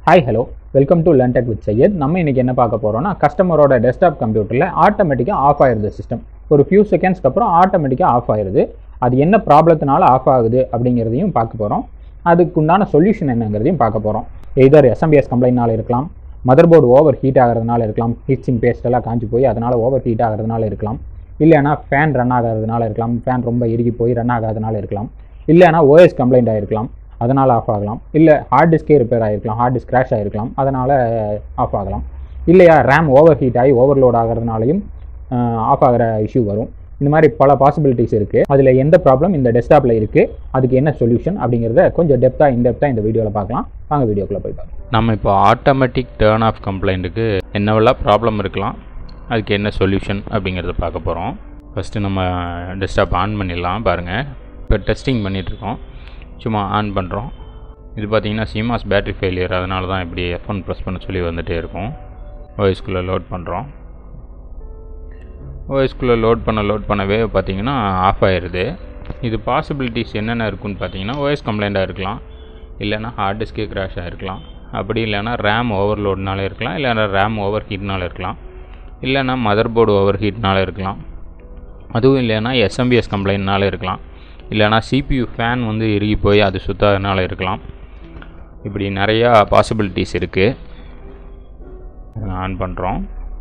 hi hello welcome to Landtech with Syed நம்ம இன்னைக்கு என்ன பார்க்க போறோம்னா கஸ்டமரோட டெஸ்க்டாப் கம்ப்யூட்டரில் ஆட்டோமேட்டிக்காக ஆஃப் ஆயிருது சிஸ்டம் ஒரு ஃபியூ செகண்ட்ஸ்க்கு அப்புறம் ஆட்டோமேட்டிக்காக ஆஃப் ஆயிருது அது என்ன ப்ராப்ளத்தினால ஆஃப் ஆகுது அப்படிங்கிறதையும் பார்க்க போகிறோம் அதுக்குண்டான சொல்யூஷன் என்னங்கிறதையும் பார்க்க போகிறோம் எதர் எஸ்எம்பிஎஸ் கம்ப்ளைண்ட்னால இருக்கலாம் மதர் போர்டு ஓவர் ஹீட் ஆகிறதுனால இருக்கலாம் ஹீட்ஸிங் பேஸ்ட் எல்லாம் காஞ்சி போய் அதனால் ஓவர் ஹீட் ஆகிறதுனால இருக்கலாம் இல்லைன்னா ஃபேன் ரன் ஆகாததுனால இருக்கலாம் ஃபேன் ரொம்ப இறுகி போய் ரன் ஆகாததுனால இருக்கலாம் இல்லைன்னா ஓஎஸ் கம்ப்ளைண்ட் ஆகிருக்கலாம் அதனால் ஆஃப் ஆகலாம் இல்லை ஹார்ட் டிஸ்கே ரிப்பேர் ஆகிருக்கலாம் ஹார்ட் டிஸ்க் கிராஷ் ஆகிருக்கலாம் அதனால் ஆஃப் ஆகலாம் இல்லையா ரேம் ஓவர் ஹீட் ஆகி ஓவர்லோட் ஆகிறதுனாலையும் ஆஃப் ஆகிற இஷ்யூ வரும் இந்த மாதிரி பல பாசிபிலிட்டிஸ் இருக்குது அதில் எந்த ப்ராப்ளம் இந்த டெஸ்க்டாப்பில் இருக்குது அதுக்கு என்ன சொல்யூஷன் அப்படிங்கிறத கொஞ்சம் டெப்த்தாக இன்டெப்த்தாக இந்த வீடியோவில் பார்க்கலாம் வாங்க வீடியோக்குள்ளே போய் பார்க்கலாம் நம்ம இப்போ ஆட்டோமேட்டிக் டேர்ன் ஆஃப் கம்ப்ளைண்ட்டுக்கு என்னவெல்லாம் ப்ராப்ளம் இருக்கலாம் அதுக்கு என்ன சொல்யூஷன் அப்படிங்கிறத பார்க்க போகிறோம் ஃபஸ்ட்டு நம்ம டெஸ்க்டாப் ஆன் பண்ணிடலாம் பாருங்கள் இப்போ டெஸ்டிங் பண்ணிகிட்ருக்கோம் சும்மா ஆன் பண்ணுறோம் இது பார்த்தீங்கன்னா சிமாஸ் பேட்டரி ஃபெயிலியர் அதனால தான் இப்படி எஃப் ஒன் ப்ரெஸ் பண்ண சொல்லி வந்துகிட்டே இருக்கும் ஓஎஸ்குள்ளே லோட் பண்ணுறோம் ஓஎஸ்குள்ளே லோட் பண்ண லோட் பண்ணவே பார்த்தீங்கன்னா ஆஃப் ஆயிடுது இது பாசிபிலிட்டிஸ் என்னென்ன இருக்குன்னு பார்த்தீங்கன்னா ஓஎஸ் கம்ப்ளைண்ட்டாக இருக்கலாம் இல்லைன்னா ஹார்ட் டிஸ்கே கிராஷ் ஆகிருக்கலாம் அப்படி இல்லைன்னா ரேம் ஓவர்லோட்னால இருக்கலாம் இல்லைன்னா ரேம் ஓவர் ஹீட்னால இருக்கலாம் இல்லைன்னா மதர் போர்டு ஓவர் ஹீட்னால இருக்கலாம் அதுவும் இல்லைன்னா எஸ்எம்பிஎஸ் கம்ப்ளைண்ட்னால இருக்கலாம் இல்லைனா சிபியூ ஃபேன் வந்து இறுகி போய் அது சுத்தாதனால இருக்கலாம் இப்படி நிறையா பாசிபிலிட்டிஸ் இருக்குது ஆன் பண்ணுறோம்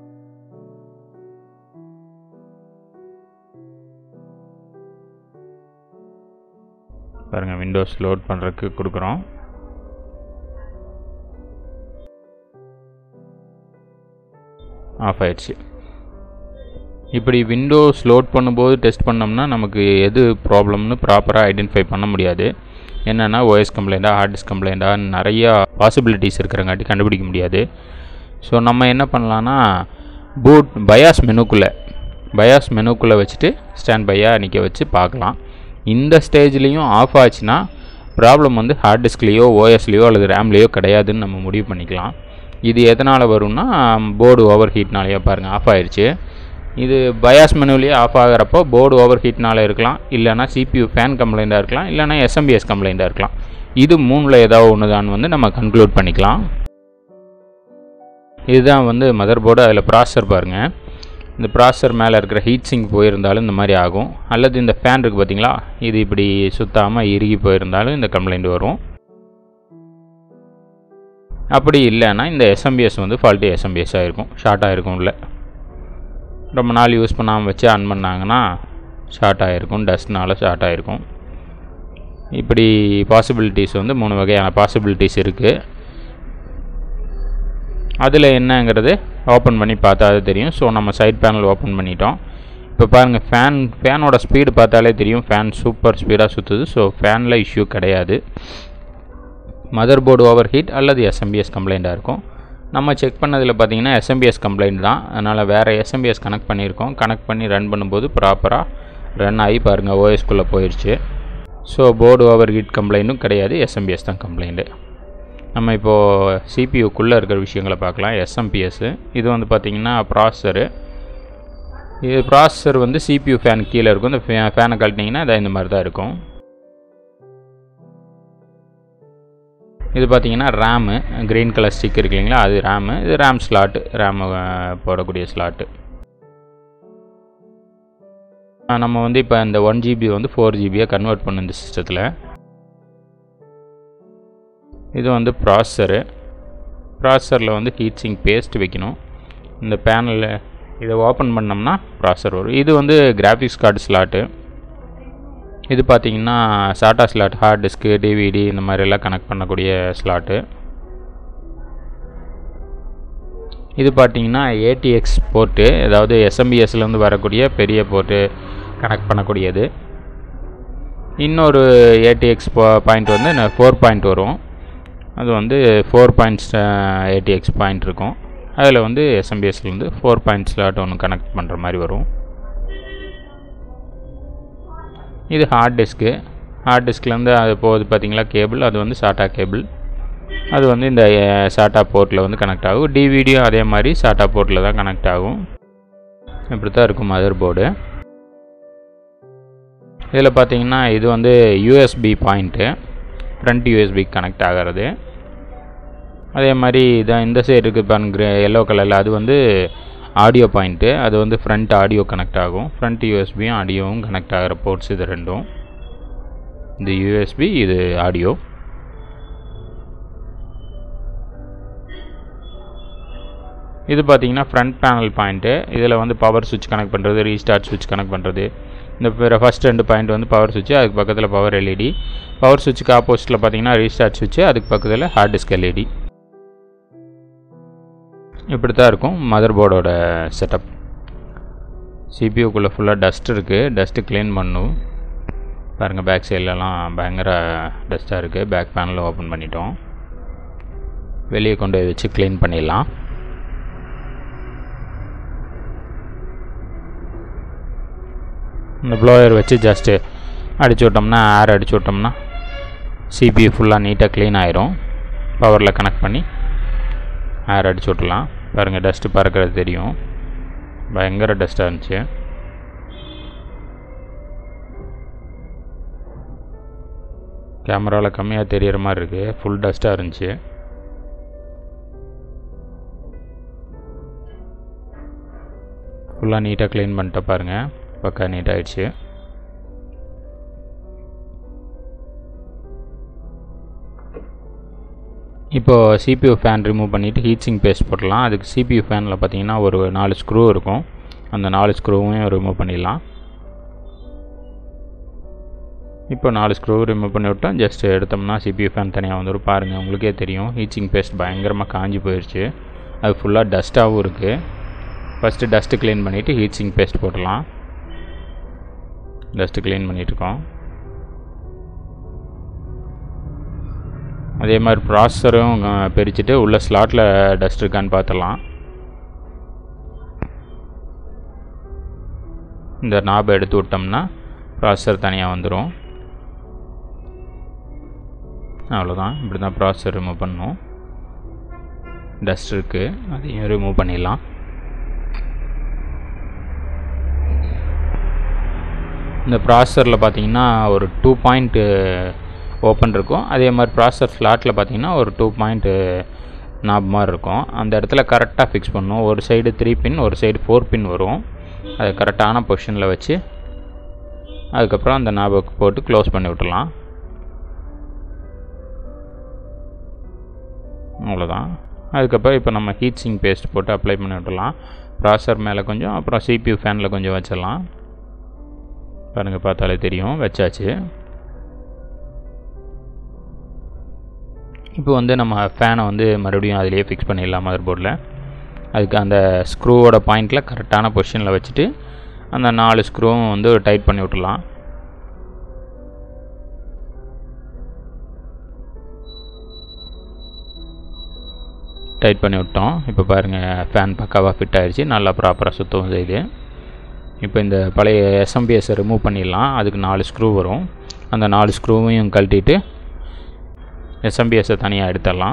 பாருங்கள் விண்டோஸ் லோட் பண்ணுறதுக்கு கொடுக்குறோம் ஆஃப் ஆயிடுச்சு இப்படி விண்டோஸ் லோட் பண்ணும்போது டெஸ்ட் பண்ணோம்னா நமக்கு எது ப்ராப்ளம்னு ப்ராப்பராக ஐடென்டிஃபை பண்ண முடியாது என்னென்னா ஓஎஸ் கம்ப்ளைண்ட்டாக ஹார்ட் டிஸ்க் கம்ப்ளைண்ட்டாக நிறையா பாசிபிலிட்டிஸ் இருக்கிறங்காட்டி கண்டுபிடிக்க முடியாது ஸோ நம்ம என்ன பண்ணலான்னா பூட் பயாஸ் மெனுக்குள்ளே பயாஸ் மெனுக்குள்ளே வச்சுட்டு ஸ்டாண்ட் பையாக நிற்க வச்சு பார்க்கலாம் இந்த ஸ்டேஜ்லேயும் ஆஃப் ஆச்சுன்னா ப்ராப்ளம் வந்து ஹார்ட் டிஸ்க்லேயோ ஓஎஸ்லேயோ அல்லது ரேம்லேயோ கிடையாதுன்னு நம்ம முடிவு பண்ணிக்கலாம் இது எதனால் வரும்னா போர்டு ஓவர் ஹீட்னாலேயே பாருங்கள் ஆஃப் ஆயிடுச்சு இது பயாஸ் மெனுவிலேயே ஆஃப் ஆகிறப்போ போர்டு ஓவர் ஹீட்னால இருக்கலாம் இல்லைனா சிபியூ ஃபேன் கம்ப்ளைண்ட்டாக இருக்கலாம் இல்லைனா எஸ்எம்பிஎஸ் கம்ப்ளைண்ட்டாக இருக்கலாம் இது மூணில் ஏதாவது ஒன்று தான் வந்து நம்ம கன்க்ளூட் பண்ணிக்கலாம் இதுதான் வந்து மதர் போர்டு அதில் ப்ராசர் பாருங்கள் இந்த ப்ராசர் மேலே இருக்கிற ஹீட் சிங்க் போயிருந்தாலும் இந்த மாதிரி ஆகும் அல்லது இந்த ஃபேன் இருக்குது பார்த்தீங்களா இது இப்படி சுத்தாமல் இறுகி போயிருந்தாலும் இந்த கம்ப்ளைண்ட் வரும் அப்படி இல்லைன்னா இந்த எஸ்எம்பிஎஸ் வந்து ஃபால்ட்டி எஸ்எம்பிஎஸ்ஸாக இருக்கும் ஷார்ட்டாக இருக்கும் இல்லை ரொம்ப நாள் யூஸ் பண்ணாமல் வச்சு ஆன் பண்ணாங்கன்னா ஷார்ட் ஆகிருக்கும் டஸ்ட்னால ஷார்ட் ஆகிருக்கும் இப்படி பாசிபிலிட்டிஸ் வந்து மூணு வகையான பாசிபிலிட்டிஸ் இருக்குது அதில் என்னங்கிறது ஓப்பன் பண்ணி பார்த்தா அது தெரியும் ஸோ நம்ம சைட் பேனல் ஓப்பன் பண்ணிட்டோம் இப்போ பாருங்கள் ஃபேன் ஃபேனோட ஸ்பீடு பார்த்தாலே தெரியும் ஃபேன் சூப்பர் ஸ்பீடாக சுற்றுது ஸோ ஃபேனில் இஷ்யூ கிடையாது மதர் போர்டு ஓவர் ஹீட் அல்லது எஸ்எம்பிஎஸ் கம்ப்ளைண்ட்டாக இருக்கும் நம்ம செக் பண்ணதில் பார்த்தீங்கன்னா எஸ்எம்பிஎஸ் கம்ப்ளைண்ட் தான் அதனால் வேறு எஸ்எம்பிஎஸ் கனெக்ட் பண்ணியிருக்கோம் கனெக்ட் பண்ணி ரன் பண்ணும்போது ப்ராப்பராக ரன் ஆகி பாருங்கள் ஓஎஸ்குள்ளே போயிடுச்சு ஸோ போர்டு ஓவர் ஹீட் கம்ப்ளைண்ட்டும் கிடையாது எஸ்எம்பிஎஸ் தான் கம்ப்ளைண்ட்டு நம்ம இப்போது சிபியூக்குள்ளே இருக்கிற விஷயங்களை பார்க்கலாம் எஸ்எம்பிஎஸ்ஸு இது வந்து பார்த்திங்கன்னா ப்ராசரு இது ப்ராசஸர் வந்து சிபியூ ஃபேன் கீழே இருக்கும் இந்த ஃபே ஃபேனை கழட்டிங்கன்னா இதை இந்த மாதிரி தான் இருக்கும் இது பார்த்தீங்கன்னா ரேமு க்ரீன் கலர் ஸ்டிக் இருக்கு இல்லைங்களா அது ரேமு இது ரேம் ஸ்லாட்டு ரேமு போடக்கூடிய ஸ்லாட்டு நம்ம வந்து இப்போ இந்த ஒன் ஜிபி வந்து ஃபோர் ஜிபியாக கன்வெர்ட் பண்ணு இந்த சிஸ்டத்தில் இது வந்து ப்ராசரு ப்ராசரில் வந்து ஹீட் சிங் பேஸ்ட் வைக்கணும் இந்த பேனலில் இதை ஓப்பன் பண்ணோம்னா ப்ராசர் வரும் இது வந்து கிராஃபிக்ஸ் கார்டு ஸ்லாட்டு இது பார்த்திங்கன்னா SATA slot hard disk DVD இந்த மாதிரிலாம் கனெக்ட் பண்ணக்கூடிய ஸ்லாட்டு இது பார்த்திங்கன்னா ஏடிஎக்ஸ் போர்ட்டு அதாவது எஸ்எம்பிஎஸ்லேருந்து வரக்கூடிய பெரிய போர்ட்டு கனெக்ட் பண்ணக்கூடியது இன்னொரு ஏடிஎக்ஸ் பாயிண்ட் வந்து ஃபோர் பாயிண்ட் வரும் அது வந்து ஃபோர் பாயிண்ட்ஸ் ஏடிஎக்ஸ் பாயிண்ட் இருக்கும் அதில் வந்து எஸ்எம்பிஎஸ்லேருந்து ஃபோர் பாயிண்ட் ஸ்லாட் ஒன்று கனெக்ட் பண்ணுற மாதிரி வரும் இது ஹார்ட் டிஸ்க்கு ஹார்ட் டிஸ்க்லேருந்து அது போகுது பார்த்தீங்களா கேபிள் அது வந்து சாட்டா கேபிள் அது வந்து இந்த சாட்டா போர்ட்டில் வந்து கனெக்ட் ஆகும் டிவிடியும் அதே மாதிரி சாட்டா போர்ட்டில் தான் கனெக்ட் ஆகும் இப்படி தான் இருக்கும் மதர் போர்டு இதில் பார்த்தீங்கன்னா இது வந்து USB point front USB connect ஆகிறது அதே மாதிரி இதான் இந்த சைடு இருக்குது பாருங்க எல்லோ கலரில் அது வந்து ஆடியோ பாயிண்ட்டு அது வந்து ஃப்ரண்ட் ஆடியோ கனெக்ட் ஆகும் ஃப்ரண்ட் யூஎஸ்பியும் ஆடியோவும் கனெக்ட் ஆகிற போர்ட்ஸ் இது ரெண்டும் இது யூஎஸ்பி இது ஆடியோ இது பார்த்தீங்கன்னா ஃப்ரண்ட் பேனல் பாயிண்ட்டு இதில் வந்து பவர் சுவிட்ச் கனெக்ட் பண்ணுறது ரீஸ்டார்ட் சுவிட்ச் கனெக்ட் பண்ணுறது இந்த ஃபர்ஸ்ட் ரெண்டு பாயிண்ட் வந்து பவர் சுவிட்ச் அதுக்கு பக்கத்தில் பவர் எல்இடி பவர் சுவிட்சுக்கு ஆப்போசிட்டில் பார்த்தீங்கன்னா ரீஸ்டார்ட் சுவிட்ச் அதுக்கு பக்கத்தில் ஹார்ட் டிஸ்க் எல்இடி இப்படி தான் இருக்கும் மதர் போர்டோட செட்டப் சிபியூக்குள்ளே ஃபுல்லாக டஸ்ட் இருக்குது டஸ்ட்டு க்ளீன் பண்ணும் பாருங்கள் பேக் சைட்லலாம் பயங்கர டஸ்ட்டாக இருக்குது பேக் பேனலும் ஓப்பன் பண்ணிட்டோம் வெளியே கொண்டு போய் வச்சு க்ளீன் பண்ணிடலாம் இந்த ப்ளோயர் வச்சு ஜஸ்ட்டு அடிச்சு விட்டோம்னா ஏர் அடிச்சு விட்டோம்னா சிபியூ ஃபுல்லாக நீட்டாக க்ளீன் ஆயிரும் பவரில் கனெக்ட் பண்ணி ஏர் அடிச்சு விட்லாம் பாருங்கள் டஸ்ட்டு பறக்கிறது தெரியும் பயங்கர டஸ்ட்டாக இருந்துச்சு கேமராவில் கம்மியாக தெரிகிற மாதிரி இருக்குது ஃபுல் டஸ்ட்டாக இருந்துச்சு ஃபுல்லாக நீட்டாக க்ளீன் பண்ணிட்ட பாருங்கள் பக்கா நீட் ஆகிடுச்சு இப்போது சிபியூ ஃபேன் ரிமூவ் பண்ணிவிட்டு ஹீட்ஸிங் பேஸ்ட் போடலாம் அதுக்கு சிபியூ ஃபேனில் பார்த்தீங்கன்னா ஒரு நாலு ஸ்க்ரூ இருக்கும் அந்த நாலு ஸ்க்ரூவையும் ரிமூவ் பண்ணிடலாம் இப்போ நாலு ஸ்க்ரூ ரிமூவ் பண்ணி விட்டோம் ஜஸ்ட் எடுத்தோம்னா சிபியூ ஃபேன் தனியாக வந்துடும் பாருங்கள் உங்களுக்கே தெரியும் ஹீச்சிங் பேஸ்ட் பயங்கரமாக காஞ்சி போயிடுச்சு அது ஃபுல்லாக டஸ்ட்டாகவும் இருக்குது ஃபஸ்ட்டு டஸ்ட்டு க்ளீன் பண்ணிவிட்டு ஹீட்ஸிங் பேஸ்ட் போடலாம் டஸ்ட்டு க்ளீன் பண்ணிகிட்ருக்கோம் அதே மாதிரி ப்ராசஸரும் பிரிச்சுட்டு உள்ள ஸ்லாட்டில் டஸ்ட் இருக்கான்னு பார்த்துடலாம் இந்த நாபை எடுத்து விட்டோம்னா ப்ராசஸர் தனியாக வந்துடும் அவ்வளோதான் இப்படி தான் ப்ராசஸர் ரிமூவ் பண்ணணும் டஸ்ட் இருக்குது அதையும் ரிமூவ் பண்ணிடலாம் இந்த ப்ராசஸரில் பார்த்தீங்கன்னா ஒரு டூ பாயிண்ட்டு ஓப்பன் இருக்கும் அதே மாதிரி ப்ராசஸர் ஸ்லாட்டில் பார்த்தீங்கன்னா ஒரு டூ பாயிண்ட்டு நாப் மாதிரி இருக்கும் அந்த இடத்துல கரெக்டாக ஃபிக்ஸ் பண்ணணும் ஒரு சைடு த்ரீ பின் ஒரு சைடு ஃபோர் பின் வரும் அதை கரெக்டான பொசிஷனில் வச்சு அதுக்கப்புறம் அந்த நாபுக்கு போட்டு க்ளோஸ் பண்ணி விட்டுலாம் அவ்வளோதான் அதுக்கப்புறம் இப்போ நம்ம ஹீட் சிங் பேஸ்ட் போட்டு அப்ளை பண்ணி விட்டுலாம் ப்ராசர் மேலே கொஞ்சம் அப்புறம் சிபியூ ஃபேனில் கொஞ்சம் வச்சிடலாம் பாருங்கள் பார்த்தாலே தெரியும் வச்சாச்சு இப்போ வந்து நம்ம ஃபேனை வந்து மறுபடியும் அதிலேயே ஃபிக்ஸ் பண்ணிடலாம் மதர் போர்டில் அதுக்கு அந்த ஸ்க்ரூவோட பாயிண்டில் கரெக்டான பொசிஷனில் வச்சுட்டு அந்த நாலு ஸ்க்ரூவும் வந்து டைட் பண்ணி விட்டுலாம் டைட் பண்ணி விட்டோம் இப்போ பாருங்கள் ஃபேன் பக்காவாக ஃபிட் ஆகிடுச்சு நல்லா ப்ராப்பராக சுத்தவும் செய்யுது இப்போ இந்த பழைய எஸ்எம்பிஎஸை ரிமூவ் பண்ணிடலாம் அதுக்கு நாலு ஸ்க்ரூ வரும் அந்த நாலு ஸ்க்ரூவையும் கழட்டிட்டு எஸ்எம்பிஎஸை தனியாக எடுத்துடலாம்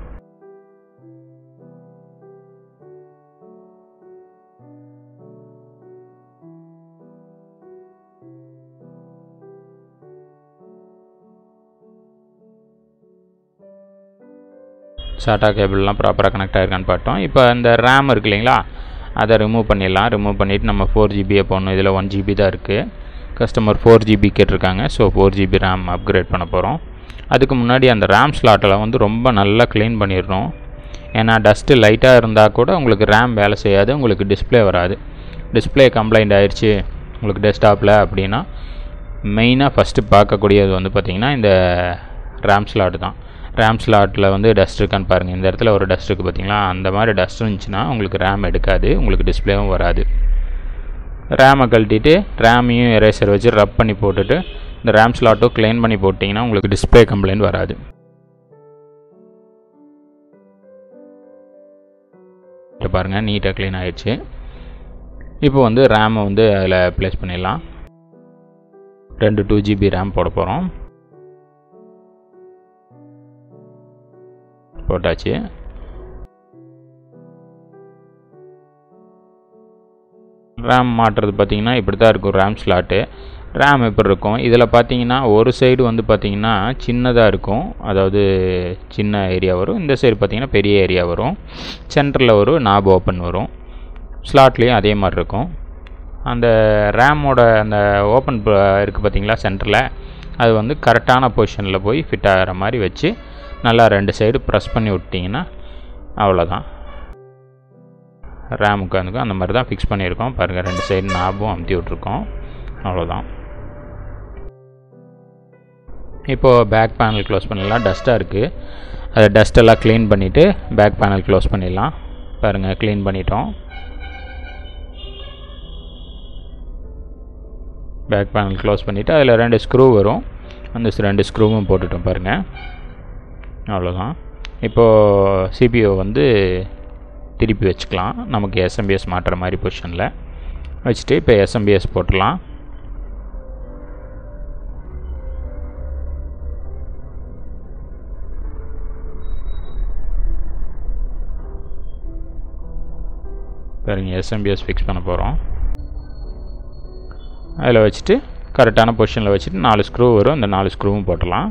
சாட்டா கேபிள்லாம் ப்ராப்பராக கனெக்ட் ஆகிருக்கான்னு பார்த்தோம் இப்போ இந்த ரேம் இருக்கு இல்லைங்களா அதை ரிமூவ் பண்ணிடலாம் ரிமூவ் பண்ணிவிட்டு நம்ம ஃபோர் ஜிபியை போடணும் இதில் ஒன் ஜிபி தான் இருக்குது கஸ்டமர் ஃபோர் ஜிபி கேட்டிருக்காங்க so four GB RAM upgrade பண்ண போகிறோம் அதுக்கு முன்னாடி அந்த ரேம் ஸ்லாட்டில் வந்து ரொம்ப நல்லா க்ளீன் பண்ணிடணும் ஏன்னா டஸ்ட்டு லைட்டாக இருந்தால் கூட உங்களுக்கு ரேம் வேலை செய்யாது உங்களுக்கு டிஸ்பிளே வராது டிஸ்பிளே கம்ப்ளைண்ட் ஆயிடுச்சு உங்களுக்கு டெஸ்க்டாப்பில் அப்படின்னா மெயினாக ஃபஸ்ட்டு பார்க்கக்கூடியது வந்து பார்த்திங்கன்னா இந்த ரேம் ஸ்லாட் தான் ரேம் ஸ்லாட்டில் வந்து டஸ்ட் இருக்கான்னு பாருங்கள் இந்த இடத்துல ஒரு டஸ்ட் இருக்குது பார்த்தீங்களா அந்த மாதிரி டஸ்ட் இருந்துச்சுன்னா உங்களுக்கு ரேம் எடுக்காது உங்களுக்கு டிஸ்பிளேவும் வராது ரேமை கழட்டிட்டு ரேமையும் எரேசர் வச்சு ரப் பண்ணி போட்டுட்டு இந்த ரேம் ஸ்லாட்டும் க்ளைன் பண்ணி போட்டிங்கன்னா உங்களுக்கு டிஸ்பிளே கம்ப்ளைண்ட் வராது இப்போ பாருங்கள் நீட்டாக க்ளீன் ஆகிடுச்சு இப்போ வந்து ரேமை வந்து அதில் ப்ளேஸ் பண்ணிடலாம் ரெண்டு டூ ஜிபி ரேம் போட போகிறோம் போட்டாச்சு ரேம் மாட்டுறது பார்த்தீங்கன்னா இப்படி தான் இருக்கும் ரேம் ஸ்லாட்டு ரேம் எப்படி இருக்கும் இதில் பார்த்தீங்கன்னா ஒரு சைடு வந்து பார்த்தீங்கன்னா சின்னதாக இருக்கும் அதாவது சின்ன ஏரியா வரும் இந்த சைடு பார்த்தீங்கன்னா பெரிய ஏரியா வரும் சென்டரில் ஒரு நாப் ஓப்பன் வரும் ஸ்லாட்லேயும் அதே மாதிரி இருக்கும் அந்த ரேமோட அந்த ஓப்பன் இருக்குது பார்த்தீங்களா சென்டரில் அது வந்து கரெக்டான பொசிஷனில் போய் ஃபிட் ஆகிற மாதிரி வச்சு நல்லா ரெண்டு சைடு ப்ரெஸ் பண்ணி விட்டிங்கன்னா அவ்வளோதான் ரேம் உட்காந்துக்கும் அந்த மாதிரி தான் ஃபிக்ஸ் பண்ணியிருக்கோம் பாருங்கள் ரெண்டு சைடு நாபும் அமுத்தி விட்ருக்கோம் அவ்வளோதான் இப்போது பேக் பேனல் க்ளோஸ் பண்ணிடலாம் டஸ்ட்டாக இருக்குது அதை டஸ்ட்டெல்லாம் க்ளீன் பண்ணிவிட்டு பேக் பேனல் க்ளோஸ் பண்ணிடலாம் பாருங்கள் க்ளீன் பண்ணிட்டோம் பேக் பேனல் க்ளோஸ் பண்ணிவிட்டு அதில் ரெண்டு ஸ்க்ரூ வரும் அந்த ரெண்டு ஸ்க்ரூவும் போட்டுட்டோம் பாருங்கள் அவ்வளோதான் இப்போது சிபிஓ வந்து திருப்பி வச்சுக்கலாம் நமக்கு எஸ்எம்பிஎஸ் மாட்டுற மாதிரி பொசிஷனில் வச்சுட்டு இப்போ எஸ்எம்பிஎஸ் போட்டுடலாம் பாருங்க எஸ்எம்பிஎஸ் ஃபிக்ஸ் பண்ண போகிறோம் அதில் வச்சுட்டு கரெக்டான பொசிஷனில் வச்சுட்டு நாலு ஸ்க்ரூ வரும் அந்த நாலு ஸ்க்ரூவும் போட்டலாம்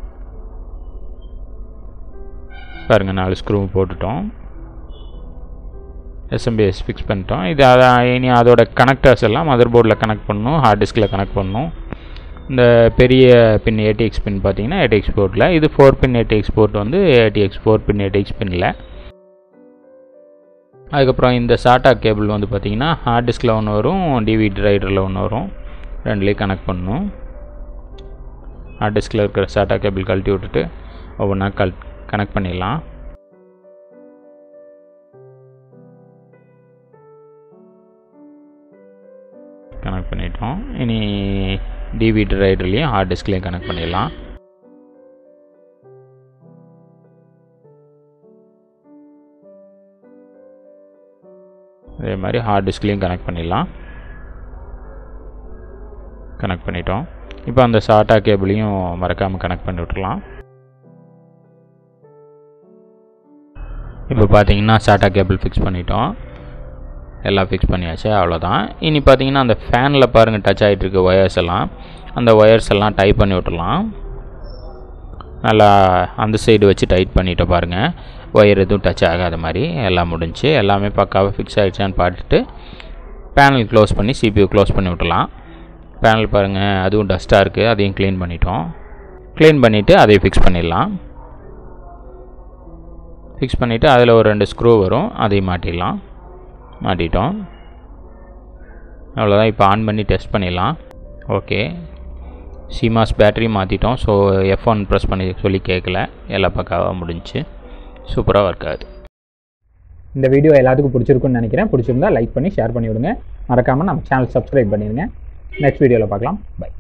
பாருங்கள் நாலு ஸ்க்ரூவும் போட்டுட்டோம் எஸ்எம்பிஎஸ் ஃபிக்ஸ் பண்ணிட்டோம் இது அதான் இனி அதோட கனெக்டர்ஸ் எல்லாம் மதர் போர்டில் கனெக்ட் பண்ணணும் ஹார்ட் டிஸ்கில் கனெக்ட் பண்ணணும் இந்த பெரிய பின் ஏடிஎக்ஸ் பின் பார்த்தீங்கன்னா ஏடிஎக்ஸ் போர்ட்டில் இது ஃபோர் பின் ஏடிஎக்ஸ் போர்ட் வந்து ஏடிஎக்ஸ் ஃபோர் பின் ஏடிஎக்ஸ் பின்னில் அதுக்கப்புறம் இந்த சாட்டா கேபிள் வந்து பார்த்திங்கன்னா ஹார்ட் டிஸ்கில் ஒன்று வரும் டிவிடி ரைடரில் ஒன்று வரும் ரெண்டுலேயும் கனெக்ட் பண்ணணும் ஹார்ட் டிஸ்கில் இருக்கிற சாட்டா கேபிள் கழட்டி விட்டுட்டு ஒவ்வொன்றா கல் கனெக்ட் பண்ணிடலாம் கனெக்ட் பண்ணிட்டோம் இனி டிவிடி ரைடர்லேயும் ஹார்ட் டிஸ்க்லேயும் கனெக்ட் பண்ணிடலாம் அதே மாதிரி ஹார்ட் டிஸ்க்லேயும் கனெக்ட் பண்ணிடலாம் கனெக்ட் பண்ணிட்டோம் இப்போ அந்த சாட்டா கேபிளையும் மறக்காமல் கனெக்ட் பண்ணி விட்டுலாம் இப்போ பார்த்தீங்கன்னா சாட்டா கேபிள் ஃபிக்ஸ் பண்ணிட்டோம் எல்லாம் ஃபிக்ஸ் பண்ணியாச்சு அவ்வளோதான் இனி பார்த்தீங்கன்னா அந்த ஃபேனில் பாருங்கள் டச் ஆகிட்டு இருக்க ஒயர்ஸ் எல்லாம் அந்த ஒயர்ஸ் எல்லாம் டைட் பண்ணி விட்டுலாம் நல்லா அந்த சைடு வச்சு டைட் பண்ணிவிட்டு பாருங்கள் ஒயர் எதுவும் டச் ஆகாத மாதிரி எல்லாம் முடிஞ்சு எல்லாமே பக்காவாக ஃபிக்ஸ் ஆகிடுச்சான்னு பார்த்துட்டு பேனல் க்ளோஸ் பண்ணி சிபியூ க்ளோஸ் பண்ணி விட்டலாம் பேனல் பாருங்கள் அதுவும் டஸ்ட்டாக இருக்குது அதையும் க்ளீன் பண்ணிட்டோம் க்ளீன் பண்ணிவிட்டு அதையும் ஃபிக்ஸ் பண்ணிடலாம் ஃபிக்ஸ் பண்ணிவிட்டு அதில் ஒரு ரெண்டு ஸ்க்ரூ வரும் அதையும் மாட்டிடலாம் மாட்டிட்டோம் அவ்வளோதான் இப்போ ஆன் பண்ணி டெஸ்ட் பண்ணிடலாம் ஓகே சிமாஸ் பேட்டரி மாற்றிட்டோம் ஸோ எஃப் ஒன் ப்ரெஸ் பண்ணி சொல்லி கேட்கல எல்லா பக்காவாக முடிஞ்சு சூப்பராக ஒர்க் ஆகுது இந்த வீடியோ எல்லாத்துக்கும் பிடிச்சிருக்குன்னு நினைக்கிறேன் பிடிச்சிருந்தா லைக் பண்ணி ஷேர் பண்ணி விடுங்க மறக்காமல் நம்ம சேனல் சப்ஸ்கிரைப் பண்ணிடுங்க நெக்ஸ்ட் வீடியோவில் பார்க்கலாம் பை